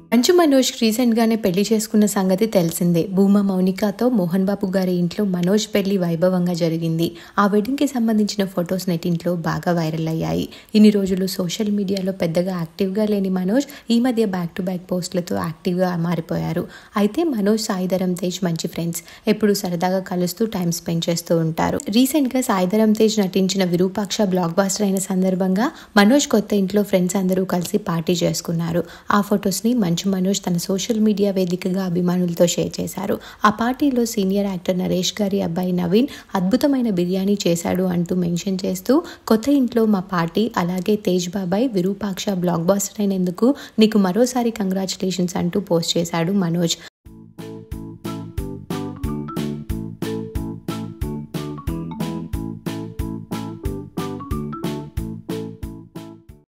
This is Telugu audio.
మంచు మనోజ్ రీసెంట్ గానే పెళ్లి చేసుకున్న సంగతి తెలిసిందే భూమా మౌనికాతో మోహన్ బాబు గారి ఇంట్లో మనోజ్ పెళ్లి వైభవంగా జరిగింది ఆ వెడ్డింగ్ కి సంబంధించిన ఫొటోస్ నెట్టింట్లో బాగా వైరల్ అయ్యాయి ఇన్ని రోజులు సోషల్ మీడియాలో పెద్దగా యాక్టివ్ గా లేని మనోజ్ ఈ మధ్య బ్యాక్ టు బ్యాక్ పోస్టులతో యాక్టివ్ గా మారిపోయారు అయితే మనోజ్ సాయిధరం తేజ్ మంచి ఫ్రెండ్స్ ఎప్పుడు సరదాగా కలుస్తూ టైం స్పెండ్ చేస్తూ ఉంటారు రీసెంట్ గా సాయిధరం తేజ్ నటించిన విరూపాక్ష బ్లాక్ బాస్టర్ అయిన సందర్భంగా మనోజ్ కొత్త ఇంట్లో ఫ్రెండ్స్ అందరూ కలిసి పార్టీ చేసుకున్నారు ఆ ఫొటోస్ ని మంచు మనోజ్ తన సోషల్ మీడియా వేదికగా అభిమానులతో షేర్ చేశారు ఆ పార్టీలో సీనియర్ యాక్టర్ నరేష్ గారి అబ్బాయి నవీన్ అద్భుతమైన బిర్యానీ చేశాడు అంటూ మెన్షన్ చేస్తూ కొత్త ఇంట్లో మా పార్టీ అలాగే తేజ్ బాబాయ్ విరూపాక్ష బ్లాక్ బాస్టర్ అయినందుకు నీకు మరోసారి కంగ్రాచులేషన్స్ అంటూ పోస్ట్ చేశాడు మనోజ్